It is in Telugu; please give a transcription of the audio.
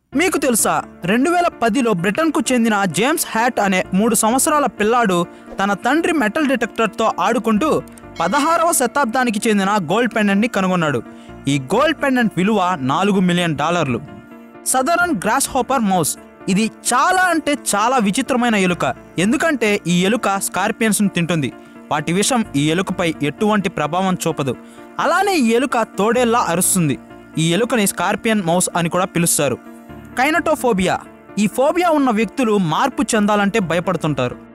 మీకు తెలుసా రెండు వేల పదిలో బ్రిటన్కు చెందిన జేమ్స్ హ్యాట్ అనే మూడు సంవత్సరాల పిల్లాడు తన తండ్రి మెటల్ డిటెక్టర్తో ఆడుకుంటూ పదహారవ శతాబ్దానికి చెందిన గోల్డ్ పెండెంట్ని కనుగొన్నాడు ఈ గోల్డ్ పెండెంట్ విలువ నాలుగు మిలియన్ డాలర్లు సదరన్ గ్రాస్ హోపర్ మౌస్ ఇది చాలా అంటే చాలా విచిత్రమైన ఎలుక ఎందుకంటే ఈ ఎలుక స్కార్పియన్స్ను తింటుంది వాటి విషం ఈ ఎలుకపై ఎటువంటి ప్రభావం చూపదు అలానే ఈ ఎలుక తోడేల్లా అరుస్తుంది ఈ ఎలుకని స్కార్పియన్ మౌస్ అని కూడా పిలుస్తారు కైనటోఫోబియా ఈ ఫోబియా ఉన్న వ్యక్తులు మార్పు చెందాలంటే భయపడుతుంటారు